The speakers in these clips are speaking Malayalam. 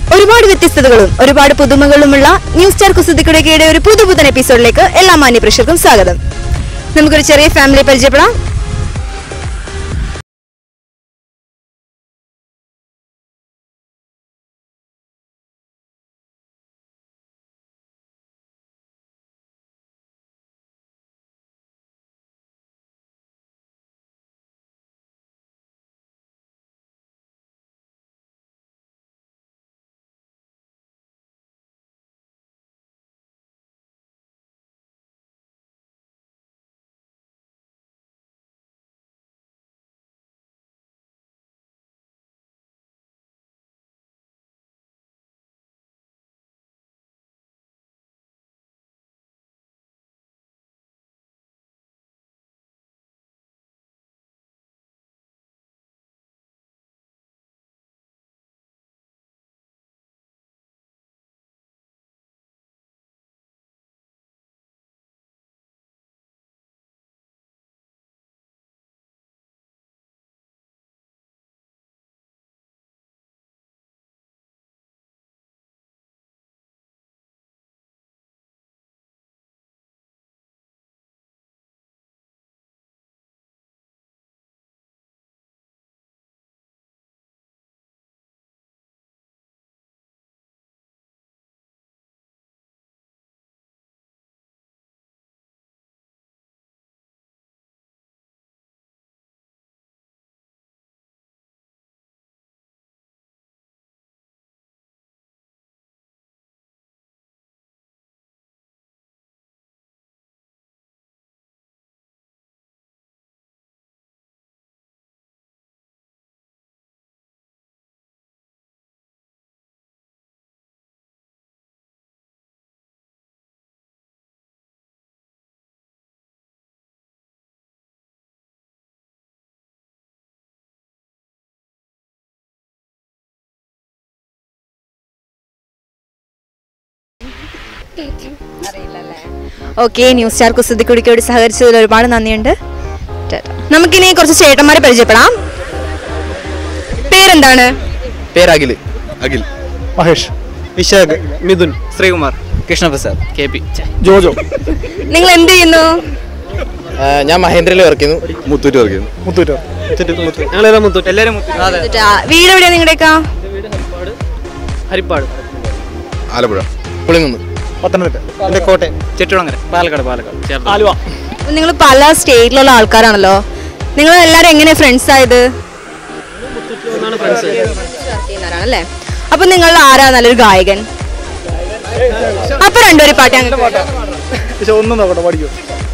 ഒരുപാട് വ്യത്യസ്തതകളും ഒരുപാട് പുതുമകളുമുള്ള ന്യൂസ് സ്റ്റാർ കുസൃതിക്കുടക്കയുടെ ഒരു പുതുപുതൻ എപ്പിസോഡിലേക്ക് എല്ലാ മാന്യ പ്രേക്ഷകർക്കും സ്വാഗതം നമുക്കൊരു ചെറിയ ഫാമിലി പരിചയപ്പെടാം ഓക്കെ ന്യൂസ് സ്റ്റാർ കുസൃതിക്കുടിക്കോട് സഹകരിച്ചതിൽ ഒരുപാട് നന്ദിയുണ്ട് ടാറ്റ. നമുക്കിനി കുറച്ച് ചേട്ടന്മാരെ പരിചയപ്പെടാം പേരെന്താണ് പേര് അഖിൽ അഖിൽ മഹേഷ് വിശാഖ് മിഥുൻ ശ്രീകുമാർ കൃഷ്ണപ്രസാദ് കെ പി ജോജോ നിങ്ങൾ എന്ത് ചെയ്യുന്നു ഞാൻ മഹേന്ദ്രയിൽ വർക്ക് ചെയ്യുന്നു മുത്തൂറ്റ് വർക്ക് ചെയ്യുന്നു മുത്തൂറ്റോ ഞങ്ങളെല്ലാം മുത്തൂറ്റ് എല്ലാവരും അതെ ടാ. വീട് എവിടെയാ നിങ്ങളുടെയൊക്കെ ഹരിപ്പാട് ആലപ്പുഴ പുളിങ്ങുന്ന് പത്തനംതിട്ട എൻ്റെ കോട്ടയം ചെട്ടുളങ്ങര പാലക്കാട് പാലക്കാട് ആലുവ നിങ്ങൾ പല സ്റ്റേറ്റിലുള്ള ആൾക്കാരാണല്ലോ നിങ്ങൾ എല്ലാരും എങ്ങനെയാ ഫ്രണ്ട്സ് ആയത് ചെയ്യുന്നവരാണല്ലേ അപ്പൊ നിങ്ങൾ ആരാ നല്ലൊരു ഗായകൻ അപ്പൊ രണ്ടുപേരും പാട്ട് ഞങ്ങൾക്ക് പക്ഷെ ഒന്നും നോക്കട്ടെ പഠിക്കൂ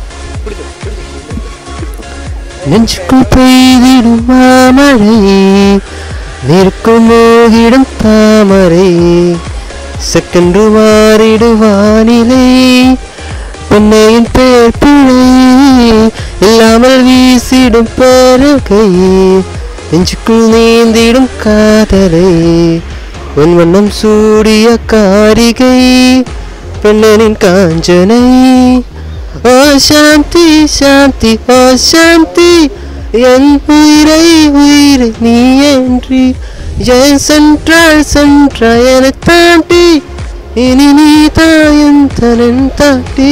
നെഞ്ചുക്കുൾ പെയ്തിടും മാമഴയെ നിൽക്കുമോകിടും താമരയെ സെക്കൻഡ് മാറിടുവാനിലേ പൊന്നയിൻ പേർ പിഴയെ ഇല്ലാമൽ വീസിടും പരകയെ നെഞ്ചുക്കുൾ നീന്തിടും കാതലയെ പൊൻവണ്ണം സൂടിയ കാരികை പെണ്ണനിൻ കാഞ്ചனை ஓ சாந்தி சாந்தி ஓ சாந்தி என் உயிரை உயிரை நீ என்று என் சென்றாள் சென்றாய் என தாண்டி ഇനി നീ തായം തലൻ താട്ടി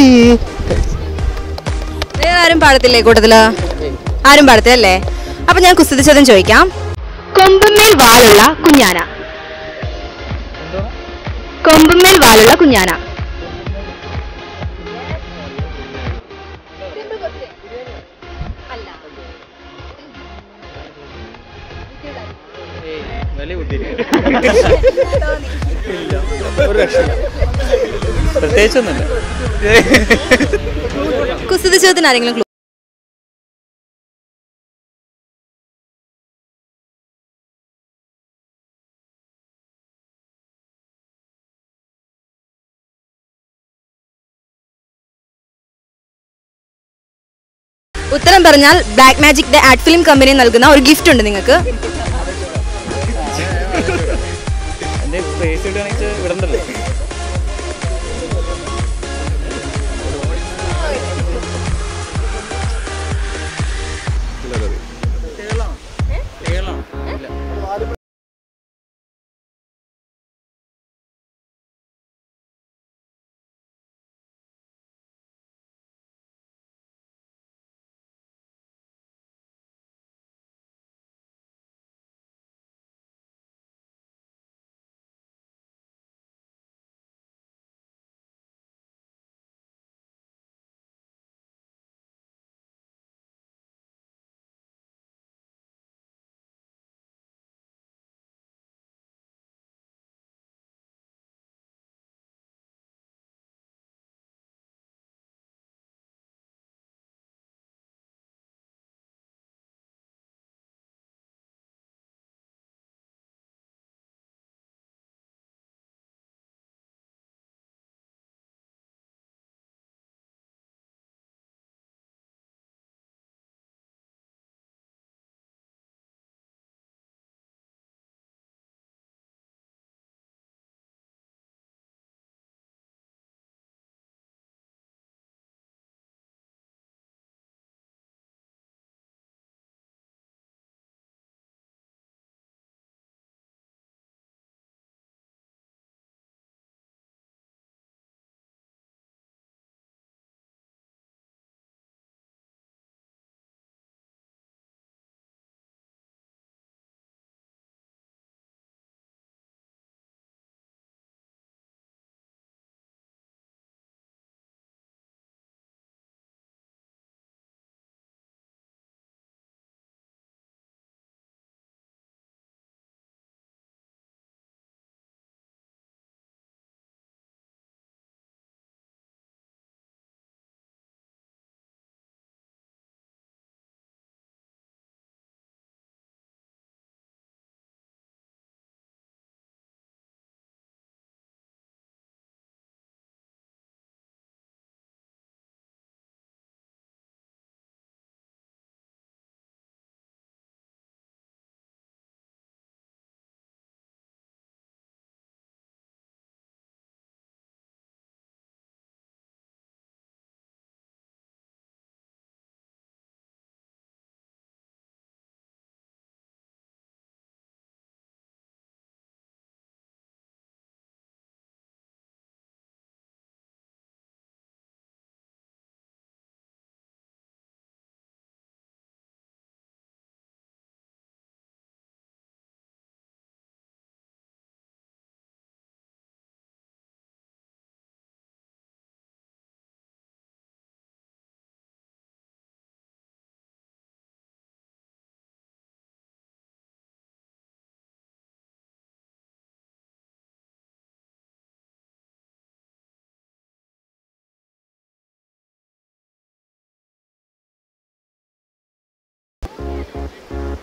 വേറെ ആരും പാടത്തില്ലേ കൂട്ടത്തില് ആരും പാടത്തില്ലേ അപ്പൊ ഞാൻ കുസ്തി ചോദ്യം ചോദിക്കാം കൊമ്പുമേൽ വാലുള്ള കുഞ്ഞാന കൊമ്പുമേൽ വാലുള്ള കുഞ്ഞാന പ്രത്യേകിച്ചൊന്നുമില്ല കുസ്തി ചോദ്യത്തിന് ആരെങ്കിലും clue ഉത്തരം പറഞ്ഞാൽ black magic the ad film company നൽകുന്ന ഒരു ഗിഫ്റ്റ് ഉണ്ട് നിങ്ങൾക്ക് എൻ്റെ ഫേസ് ഇടുകയാണെങ്കിൽ വിടണ്ടല്ലോ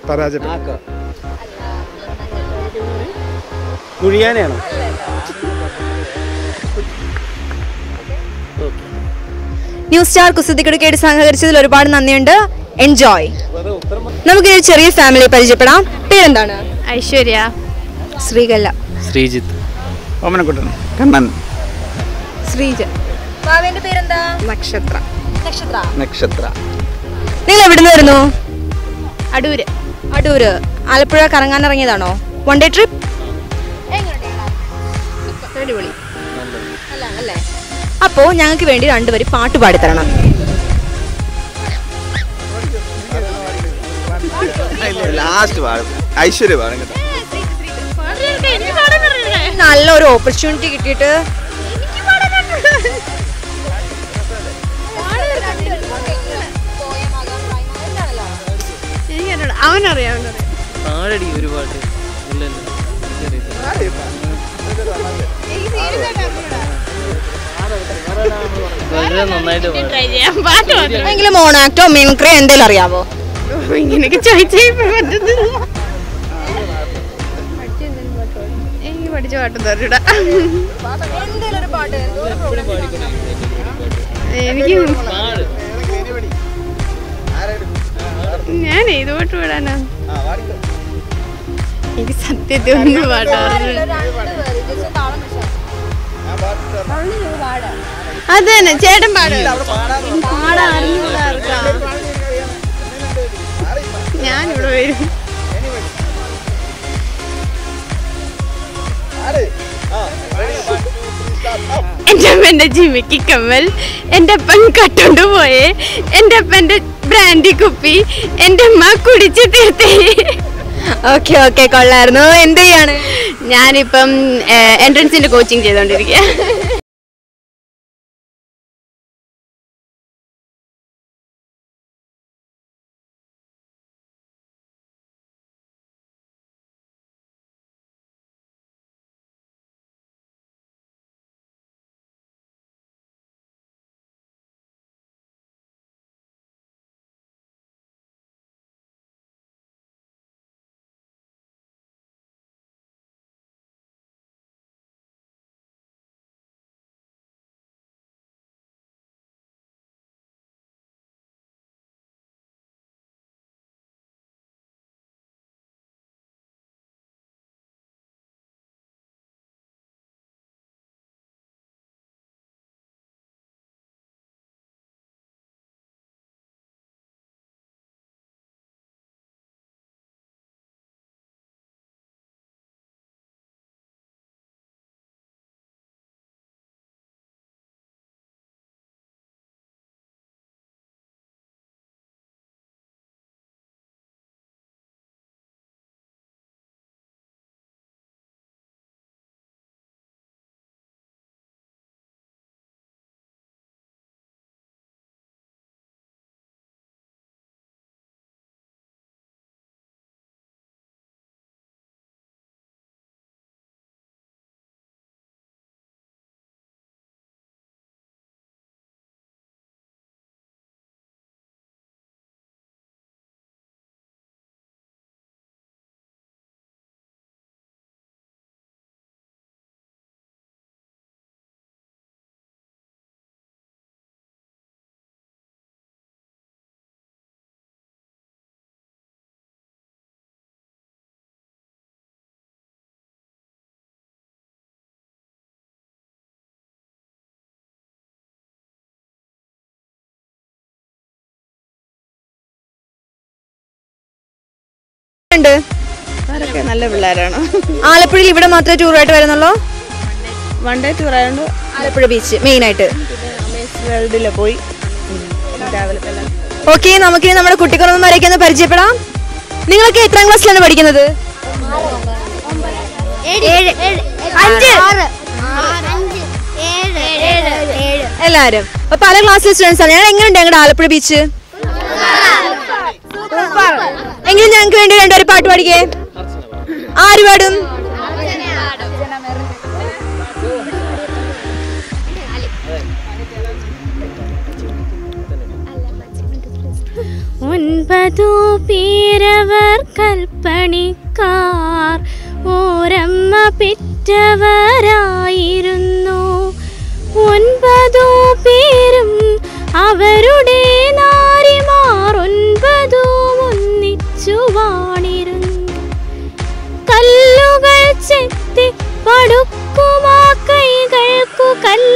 പരാജയപ്പെട്ടു മുഴിയാനാണോ ന്യൂസ് സ്റ്റാർ കുസൃതിക്കിടക്കേട് സഹകരിച്ചതിൽ ഒരുപാട് നന്ദിയുണ്ട് എൻജോയ് നമുക്കിനി ഒരു ചെറിയ ഫാമിലി പരിചയപ്പെടാം പേരെന്താണ് ഐശ്വര്യ ശ്രീകല്ല ശ്രീജിത്ത് ഓമനക്കുട്ടൻ കണ്ണൻ ശ്രീജ ഭാവേന്റെ പേരെന്താ നക്ഷത്ര നക്ഷത്ര നക്ഷത്ര നിങ്ങൾ എവിടുന്ന് വരുന്നു അടൂര് അടൂര് ആലപ്പുഴ കറങ്ങാൻ ഇറങ്ങിയതാണോ വൺ ഡേ ട്രിപ്പ് അടിപൊളി അപ്പോ ഞങ്ങൾക്ക് വേണ്ടി രണ്ടുപേരും പാട്ട് പാടിത്തരണം ലാസ്റ്റ് പാടും ഐശ്വര്യ പാടും കേട്ടോ നല്ലൊരു ഓപ്പർച്യൂണിറ്റി കിട്ടിയിട്ട് എനിക്കറിയാം അവനറിയാം അവനറിയാം ആരടി ഒരു പാട്ട് ഇല്ലല്ലോ വളരെ നന്നായിട്ട് പാടും ട്രൈ ചെയ്യാം പാട്ട് മാത്രം എങ്കിലും മോണാക്ടോ മിമിക്രി എന്തെങ്കിലും അറിയാവോ ഇങ്ങനെയൊക്കെ ചോദിച്ചേ പറ്റുന്നില്ല എനിക്ക് പഠിച്ച പാട്ട് തരൂടാ എനിക്ക് ഞാൻ ഏത് പാട്ട് പാടാനാ എനിക്ക് സത്യത്തിൽ ഒന്നും പാട്ട് അറിഞ്ഞില്ല. അത് തന്നെ ചേട്ടൻ പാടും പാടാൻ അറിഞ്ഞൂടാ ആർക്കാ. ഞാനിവിടെ വരും എന്റെ അപ്പന്റെ ജിമിക്ക് കമ്മൽ എന്റെ അപ്പൻ കട്ടോണ്ട് പോയേ എന്റെ അപ്പന്റെ ബ്രാൻഡി കുപ്പി എന്റെ അമ്മ കുടിച്ച് തീർത്തേ ഓക്കെ ഓക്കെ കൊള്ളായിരുന്നു എന്ത് ചെയ്യാണ് ഞാനിപ്പം എൻട്രൻസിന്റെ കോച്ചിങ് ചെയ്തോണ്ടിരിക്കുക ഉണ്ട് അവരൊക്കെ നല്ല പിള്ളേരാണ് ആലപ്പുഴയിൽ ഇവിടെ മാത്രമേ ടൂറായിട്ട് വരുന്നുള്ളൂ വൺ ഡേ ടൂർ ആയതുകൊണ്ട് ആലപ്പുഴ ബീച്ച് മെയിൻ ആയിട്ട് വേൾഡിൽ പോയി രാവിലെ തന്നെ ഓക്കെ നമുക്കിനി നമ്മുടെ കുട്ടിക്കുറവന്മാരെയൊക്കെ ഒന്ന് പരിചയപ്പെടാം നിങ്ങളൊക്കെ എത്രാം ക്ലാസ്സിലാണ് പഠിക്കുന്നത് അഞ്ച് എല്ലാരും അപ്പൊ പല ക്ലാസ്സിലെ സ്റ്റുഡൻസ് ആണ് ഞങ്ങൾ എങ്ങനെയുണ്ട് ഞങ്ങളുടെ ആലപ്പുഴ ബീച്ച് എങ്കിലും ഞങ്ങൾക്ക് വേണ്ടി രണ്ടുപേരും പാട്ട് പാടിക്കേ ആര് പാടും ഒൻപതു പേരവർ കൽപ്പണിക്കാർ ഓരമ്മ പെറ്റവരായിരുന്നു ഒൻപതു പേരും അവരുടെ നാരിമാർ ഒൻപതും ഒന്നിച്ചു വാണിരുന്നു കല്ലുകൾ ചെത്തി പടുക്കുമാ കൈകൾക്കു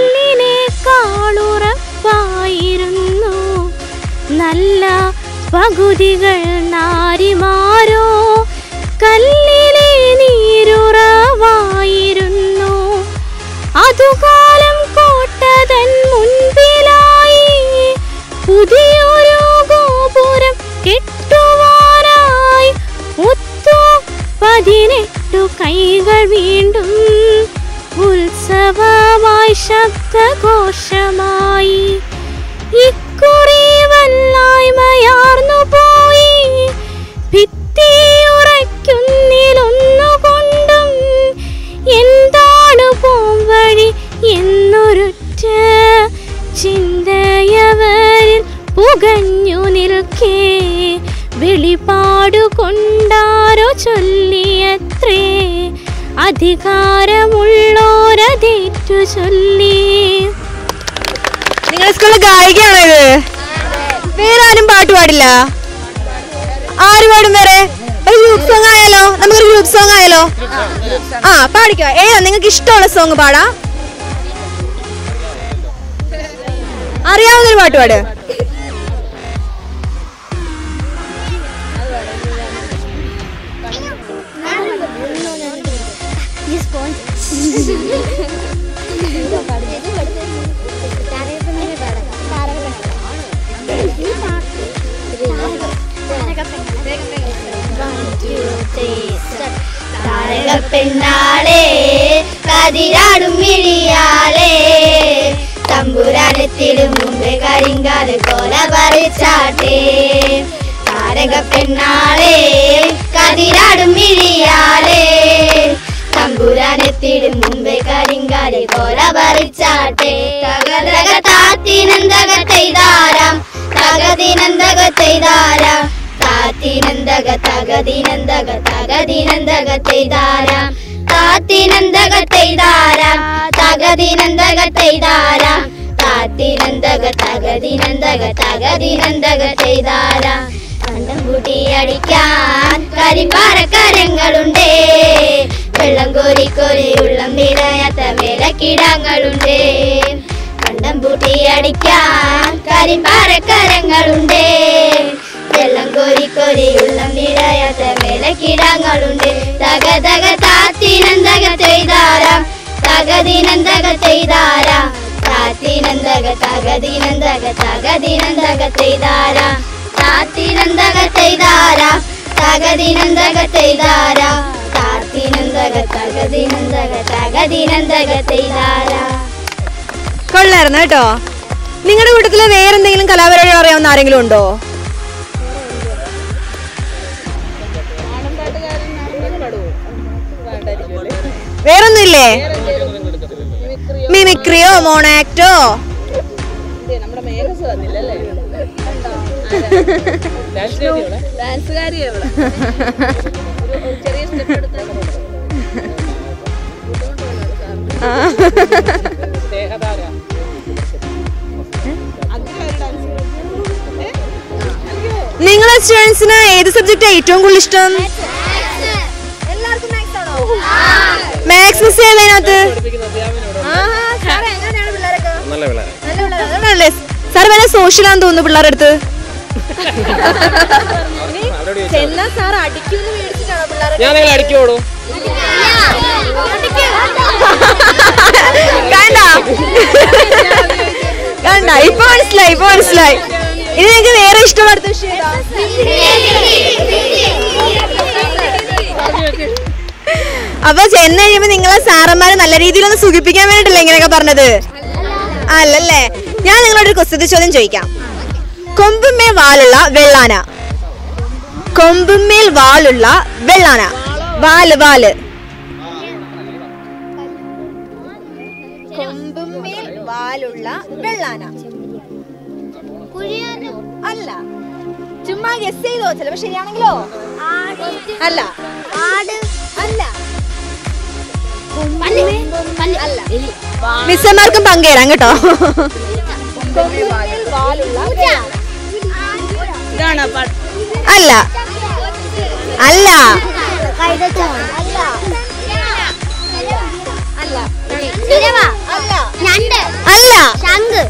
കല്ലിനേക്കാളുറപ്പായിരുന്നു നല്ല പകുതികൾ നാരിമാരോ കല്ലിലെ നീരുറവായിരുന്നു അതുകാലം കോട്ടതൻ മുൻപിലായി പുതിയൊരു ഗോപുരം കെട്ടുവാനായി ഒത്തു പതിനെട്ടു കൈകൾ വീണ്ടും ഉത്സവമായി ശബ്ദഘോഷമായി ഇക്കുറി വല്ലായ്മയാർന്നു പോയി ഭിത്തിയുറയ്ക്കുന്നിലൊന്നുകൊണ്ടും എന്താണ് പോംവഴി എന്നൊരുറ്റ ചിന്തയവരിൽ പുകഞ്ഞു നിൽക്കേ വെളിപാടു കൊണ്ടാരോ ചൊല്ലിയത്രേ അധികാരമുള്ളോരതേറ്റു ചൊല്ലി നിങ്ങളുടെ സ്കൂളിലെ ഗായികയാണോ ഇത് വേറെ ആരും പാട്ട് പാടില്ല ആര് പാടും വേറെ ഒരു ഗ്രൂപ്പ് സോങ് ആയാലോ നമുക്കൊരു ഗ്രൂപ്പ് സോങ് ആയാലോ ആ പാടിക്കോ ഏതാ നിങ്ങൾക്ക് ഇഷ്ടമുള്ള സോങ് പാടാ അറിയാവുന്നൊരു പാട്ട് പാട് പെണ്ണാളെ കതിരാടും മിഴിയാളെ തമ്പുരാനെത്തിടും മുമ്പേ കരിങ്കാല് കോല പറിച്ചാട്ടെ താരക പെണ്ണാളെ കതിരാടും മിഴിയാളെ തമ്പുരാനെത്തിടും മുമ്പേ കരിങ്കാല് കോല പറിച്ചാട്ടെ തകതക താത്തിനന്തക ചെയ്താരാം തകതിനന്തക ചെയ്താരാം താത്തിനന്തക തകതിനന്തക തകതിനന്തക ചെയ്താരാം താത്തിനന്തക ചെയ്താരാം തകതിനന്തക ചെയ്താരാം താത്തിനന്തക തകതിനന്തക തകതിനന്തക ചെയ്താരാം കണ്ടം കൂട്ടി അടിക്കാൻ കരിമ്പാറക്കരങ്ങളുണ്ടേ വെള്ളം കോരി കോരി ഉള്ളം നിറയാത്ത വേലക്കിടങ്ങളുണ്ടേ കണ്ടം പൂട്ടി അടിക്കാൻ കരിമ്പാറക്കരങ്ങളുണ്ടേ വെള്ളം കോരി കോരി ഉള്ളം നിറയാത്ത വേലക്കിടങ്ങളുണ്ട് തക തക താത്തിനന്തക ചെയ്താരാം തകതിനന്തക ചെയ്താരാം താത്തിനന്തക തകതിനന്തക തകതിനന്തക ചെയ്താരാം താത്തിനന്തക ചെയ്താരാം തകതിനന്തക ചെയ്താരാം താത്തിനന്തക തകതിനന്തക തകതിനന്തക ചെയ്താരാം കൊള്ളായിരുന്നു കേട്ടോ നിങ്ങളുടെ കൂട്ടത്തില് വേറെന്തെങ്കിലും കലാപരിപാടി അറിയാവുന്ന ആരെങ്കിലും ഉണ്ടോ വേറൊന്നുമില്ലേ മിമിക്രിയോ മോണാക്ടോ നിങ്ങളെ സ്റ്റുഡൻസിന് ഏത് സബ്ജക്റ്റാ ഏറ്റവും കൂടുതൽ ഇഷ്ടം മാത്സ് മിസ് ഏതിനകത്ത് നല്ല പിള്ളേരെ സാർ വല്ല സോഷ്യലാന്ന് തോന്നുന്നു പിള്ളേരുടെ അടുത്ത് ഞാൻ നിങ്ങൾ അടിക്കോടോ കണ്ട കണ്ട ഇപ്പൊ മനസ്സിലായി ഇപ്പൊ മനസ്സിലായി ഇനി നിങ്ങൾക്ക് വേറെ ഇഷ്ടമുള്ള അടുത്ത വിഷയം ഏതാ? അപ്പൊ ചെന്ന് കഴിയുമ്പോ നിങ്ങളെ സാറന്മാരെ നല്ല രീതിയിലൊന്ന് സുഖിപ്പിക്കാൻ വേണ്ടിട്ടല്ലേ ഇങ്ങനെയൊക്കെ പറഞ്ഞത് അല്ലല്ലേ ഞാൻ നിങ്ങളോട് ഒരു കുസൃതി ചോദ്യം ചോദിക്കാം കൊമ്പുമേൽ വാലുള്ള വെള്ളാന കൊമ്പുമേൽ വാലുള്ള വെള്ളാന വാല് വാല് കൊമ്പുമേൽ വാലുള്ള വെള്ളാന അല്ല ചുമ്മാ ഗസ് ചെയ്തോ ചിലപ്പോ ശരിയാണെങ്കിലോ അല്ല ആട് അല്ല പല്ല് പല്ല് അല്ല മിസ്സന്മാർക്കും പങ്കേറാം കേട്ടോ ഇതാണോ പാട്ട് അല്ല അല്ല ഞണ്ട് അല്ല ശംഖ്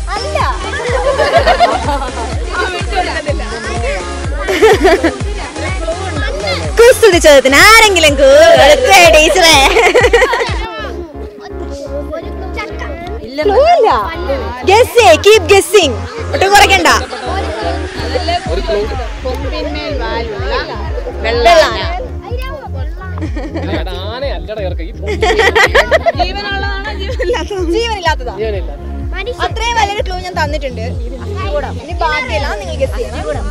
കുസ്തുതി ചോദ്യത്തിന് ആരെങ്കിലും കൊടുത്തേ ടീച്ചറേ ഗസ് കീപ് ഗസ്സിങ് ഒട്ടും കുറയ്ക്കണ്ട വെള്ളാന. ജീവനില്ലാത്തതാ അത്രയും വലിയൊരു ക്ലൂ ഞാൻ തന്നിട്ടുണ്ട് ഇനി ബാക്കിയെല്ലാം നിങ്ങൾ ഗസ് ചെയ്യണം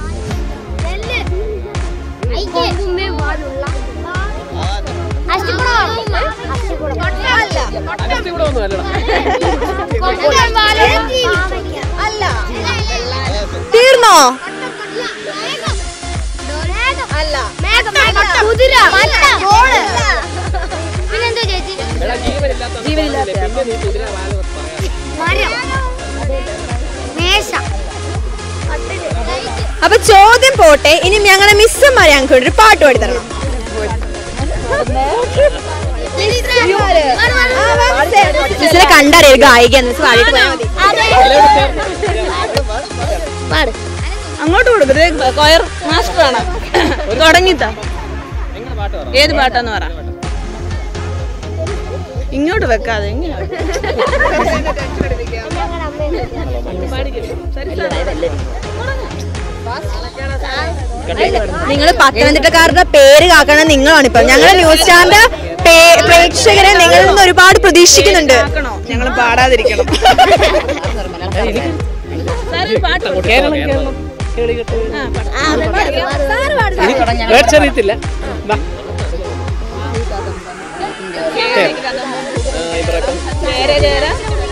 അല്ല തീർന്നോ അല്ല കുതിര പിന്നെന്തോ ചേച്ചി മരം മേശ അപ്പൊ ചോദ്യം പോട്ടെ ഇനി ഞങ്ങളെ മിസ്സന്മാരെ ഞങ്ങൾക്ക് ഒരു പാട്ട് പാടി തരണം മിസ്സിനെ കണ്ടറിയ ഒരു ഗായിക എന്ന് വെച്ച് പാടിയിട്ട് പോയാൽ മതി അങ്ങോട്ട് കൊടുക്കരുത് കൊയർ മാസ്റ്റർ ആണ് തുടങ്ങിത്താ ഏത് പാട്ടാന്ന് പറ ഇങ്ങോട്ട് വെക്കാതെ ഇങ്ങനെ നിങ്ങൾ പത്തനംതിട്ടക്കാരുടെ പേര് കാക്കണം നിങ്ങളാണ് ഇപ്പൊ ഞങ്ങളെ ന്യൂസ് സ്റ്റാറിന്റെ പേ- പ്രേക്ഷകരെ നിങ്ങളിൽ നിന്ന് ഒരുപാട് പ്രതീക്ഷിക്കുന്നുണ്ട് ആക്കണോ ഞങ്ങൾ പാടാതിരിക്കണം പാട്ട് കേരളം കേരളം കേളികെട്ട് ആ, പാട്. വേർച്ചറിയത്തില്ല വാ. ചേര ചേര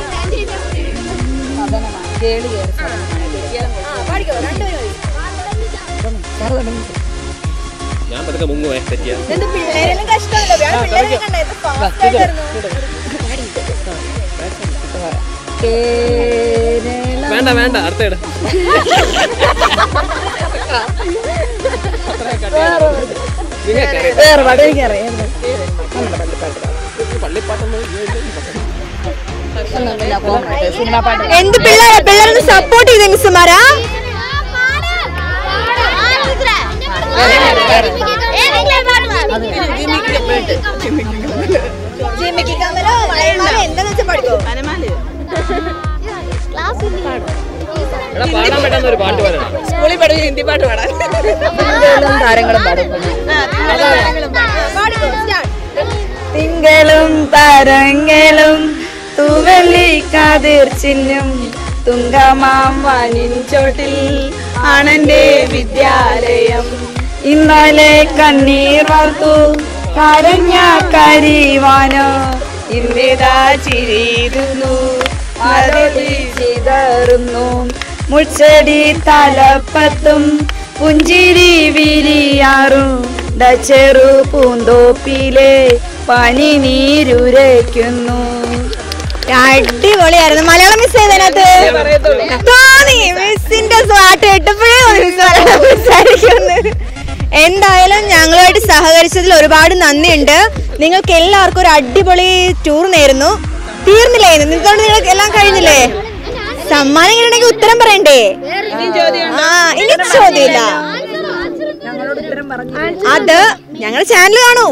ഞാൻ പതുക്കെ മുങ്ങുവേ തെറ്റിയ പിള്ളേരെല്ലാം കഷ്ടമല്ലോ പിള്ളേരെ കണ്ടോ ഇത് fast ആയിട്ടായിരുന്നു. വേണ്ട വേണ്ട അടുത്തേട് വേറെ പാട്ട് എനിക്കറിയാം എന്ത് പിള്ളേരെ പിള്ളേരെ സപ്പോർട്ട് ചെയ്ത മിസ്സുമാരാ ജിമ്മിക്ക് കമലോ വളയന്മാരോ എന്താന്ന് വെച്ചാൽ പഠിക്കോ പനമാല് എടാ പാടാൻ പറ്റുന്ന ഒരു പാട്ട് പാടണം സ്കൂളിൽ പഠിച്ച ഹിന്ദി പാട്ട് പാടാൻ താരങ്ങളും പാടും പാടിക്കോ സ്റ്റാർട്ട് തിങ്കളും തരങ്ങളും തൂവല്ലി കതിർ ചിഹ്നം തുങ്കമാം വാനിൻ ചോട്ടിൽ ആണെന്റെ വിദ്യാലയം ഇന്നലെ കണ്ണീർ വാർത്തു കരഞ്ഞ കരിവാനോ ഇന്നിതാ ചിരിയുന്നു മരളി ചിതറുന്നു മുൾച്ചെടി തലപ്പത്തും പുഞ്ചിരി വിരിയാറും ദാ ചെറു പൂന്തോപ്പിലെ പനി നീരുരയ്ക്കുന്നു അടിപൊളിയായിരുന്നു മലയാളം മിസ് ചെയ്തതിനകത്ത് തോന്നി മിസ്സിന്റെ പാട്ട് കേട്ടപ്പോഴേ മിസ് മലയാളം മിസ്സായിരിക്കുമെന്ന് എന്തായാലും ഞങ്ങളുമായിട്ട് സഹകരിച്ചതിൽ ഒരുപാട് നന്ദിയുണ്ട് നിങ്ങൾക്ക് എല്ലാവർക്കും ഒരു അടിപൊളി ടൂർ നേരുന്നു തീർന്നില്ലേ നിന്നോണ്ട് നിങ്ങൾക്ക് എല്ലാം കഴിഞ്ഞില്ലേ സമ്മാനം കിട്ടണമെങ്കിൽ ഉത്തരം പറയണ്ടേ ആ ഇനി ചോദ്യമില്ല അത് ഞങ്ങളുടെ ചാനൽ കാണൂ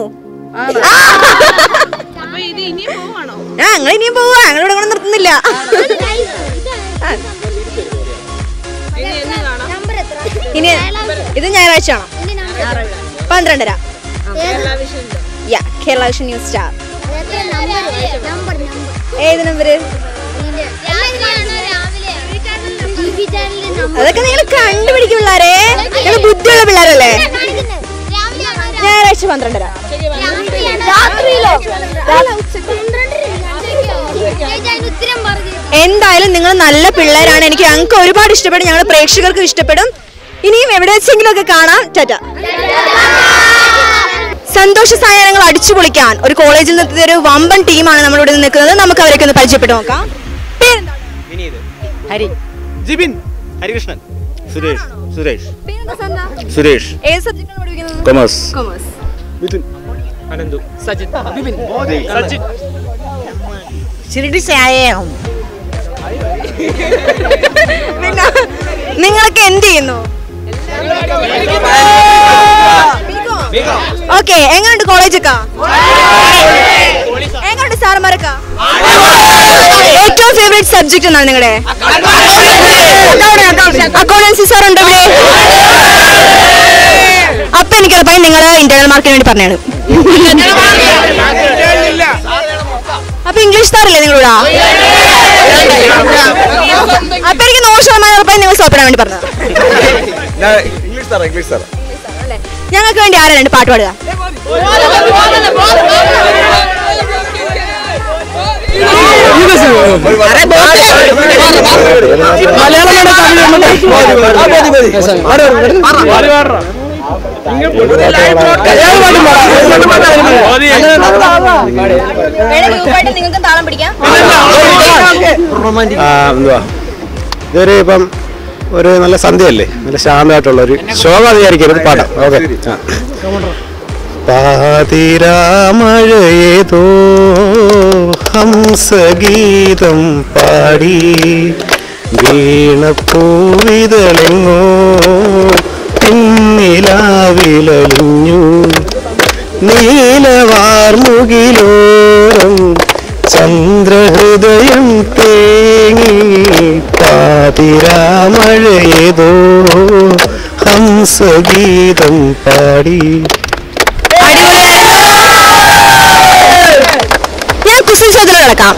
അപ്പൊ ഇത് ഇനി പോവാണോ ആ ഞങ്ങൾ ഇനിയും പോവാ ഞങ്ങളിവിടെ കൂടെ നിർത്തുന്നില്ല ഇനി എന്ന് കാണാം ഇനി ഇത് ഞായറാഴ്ച ആണോ പന്ത്രണ്ടര യാ കേരള വിഷൻ ന്യൂസ് സ്റ്റാർ ഏത് നമ്പര് അതൊക്കെ നിങ്ങൾ കണ്ടുപിടിക്കും പിള്ളാരെ നിങ്ങൾ ബുദ്ധിയുള്ള പിള്ളേരല്ലേ ഞായറാഴ്ച പന്ത്രണ്ടര രാത്രിയിലോ ഉത്തരം പറഞ്ഞു എന്തായാലും നിങ്ങൾ നല്ല പിള്ളേരാണ് എനിക്ക് ഞങ്ങൾക്ക് ഒരുപാട് ഇഷ്ടപ്പെടും ഞങ്ങളുടെ പ്രേക്ഷകർക്കും ഇഷ്ടപ്പെടും ഇനിയും എവിടെ വെച്ചെങ്കിലും ഒക്കെ കാണാം ടാറ്റ സന്തോഷ സായാഹ്നങ്ങൾ അടിച്ചു പൊളിക്കാൻ ഒരു കോളേജിൽ നിന്നെത്തിയ ഒരു വമ്പൻ ടീമാണ് നമ്മളിവിടെ നിന്ന് നിൽക്കുന്നത് നമുക്ക് അവരൊക്കെ ഒന്ന് പരിചയപ്പെട്ട് നോക്കാം പേരെന്താണ്? ജിബിൻ ഹരികൃഷ്ണൻ സുരേഷ് സുരേഷ് സുരേഷ് ഏത് സബ്ജക്റ്റാണ് പഠിക്കുന്നത് കൊമേഴ്സ് കൊമേഴ്സ് അനന്തു സജിത് ബിപിൻ സജിത് ശിരടി സായം പിന്നെ നിങ്ങളൊക്കെ എന്ത് ചെയ്യുന്നു ഓക്കെ എങ്ങനെയുണ്ട് കോളേജൊക്കെ എങ്ങനെയുണ്ട് സാറന്മാരൊക്കെ ഏറ്റവും ഫേവറേറ്റ് സബ്ജക്ട് എന്നാണ് നിങ്ങളുടെ അക്കൗണ്ടൻസി സാർ ഉണ്ട് ഇവിടെ അപ്പൊ എനിക്കറിയാം നിങ്ങൾ ഇന്റേണൽ മാർക്കിന് വേണ്ടി പറഞ്ഞാണ് അപ്പൊ ഇംഗ്ലീഷ് സാറില്ലേ നിങ്ങളിവിടെ അപ്പൊ എനിക്ക് നൂറ് ശതമാനം ഉറപ്പായി നിങ്ങൾ സ്റ്റോപ്പ് ചെയ്യാൻ വേണ്ടി പറഞ്ഞത് ഇംഗ്ലീഷ് സാറാ ഇംഗ്ലീഷ് സാറാ ഞങ്ങൾക്ക് വേണ്ടി ആരാ രണ്ട് പാട്ട് പാടുക നിങ്ങൾക്ക് താളം പിടിക്കാം എന്തുവാ ഇതൊരു ഇപ്പം ഒരു നല്ല സന്ധ്യയല്ലേ നല്ല ശാന്തമായിട്ടുള്ള ഒരു ശോഭ വിചാരിക്കരുത് പാടാം ഓക്കെ പാതിരാമഴയേതോ ഹംസഗീതം പാടി വീണപ്പൂവിതളെങ്ങോ പിന്നിലാവിലലിഞ്ഞു നീലവാർമുകിലോരം ചന്ദ്രഹൃദയം തേങ്ങി പാതിരാമഴയേതോ ഹംസഗീതം പാടി ഞാൻ കുസൃതി ചോദ്യം നടക്കാം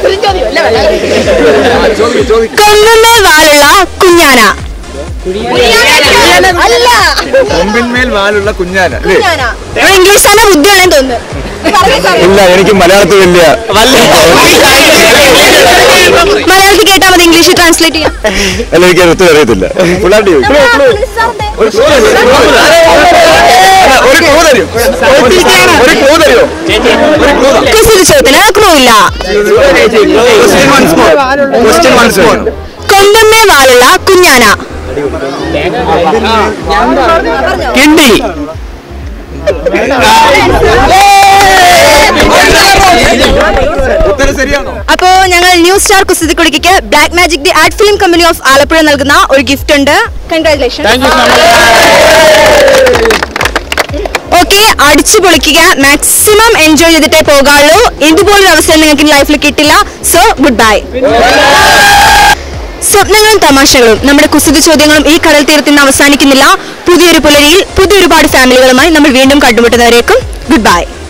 കൊമ്പുമേൽ വാലുള്ള കുഞ്ഞാന അല്ല കൊമ്പിന്മേൽ വാലുള്ള കുഞ്ഞാന അല്ലേ കുഞ്ഞാന ഇവിടെ ഇംഗ്ലീഷ് തന്നെ ബുദ്ധിയുള്ളതെന്ന് തോന്നുന്നു ഇല്ല എനിക്ക് മലയാളത്തിൽ വലിയ മലയാളത്തിൽ കേട്ടാൽ മതി ഇംഗ്ലീഷ് ട്രാൻസ്ലേറ്റ് ചെയ്യാം അല്ല എനിക്ക് ഒത്തിരി അറിയത്തില്ല പിള്ളേരുടെ ചോദിക്കും. ഒരു ക്ലൂ തരൂ ഒരു ക്ലൂ തരുമോ കുസൃതി ചോദ്യത്തിന് ക്ലൂ ഇല്ല question once more question once more കൊമ്പുമേ വാലുള്ള കുഞ്ഞാന കിണ്ടി ഉത്തരം ശരിയാണോ അപ്പോ ഞങ്ങൾ ന്യൂ സ്റ്റാർ കുസൃതി കുടിക്ക് black magic the art film company of Alappuzha നൽകുന്ന ഒരു ഗിഫ്റ്റ് ഉണ്ട് കൺഗ്രാറ്റുലേഷൻ ഓക്കെ അടിച്ചു പൊളിക്കുക മാക്സിമം എൻജോയ് ചെയ്തിട്ടേ പോകാവുള്ളൂ ഇതുപോലൊരു അവസരം നിങ്ങൾക്ക് ലൈഫിൽ കിട്ടില്ല സോ ഗുഡ് ബൈ സ്വപ്നങ്ങളും തമാശകളും നമ്മുടെ കുസൃതി ചോദ്യങ്ങളും ഈ കടൽ തീരത്ത് നിന്ന് അവസാനിക്കുന്നില്ല പുതിയൊരു പുലരിയിൽ പുതിയൊരുപാട് ഫാമിലികളുമായി നമ്മൾ വീണ്ടും കണ്ടുമുട്ടുന്നവരേക്കും ഗുഡ് ബൈ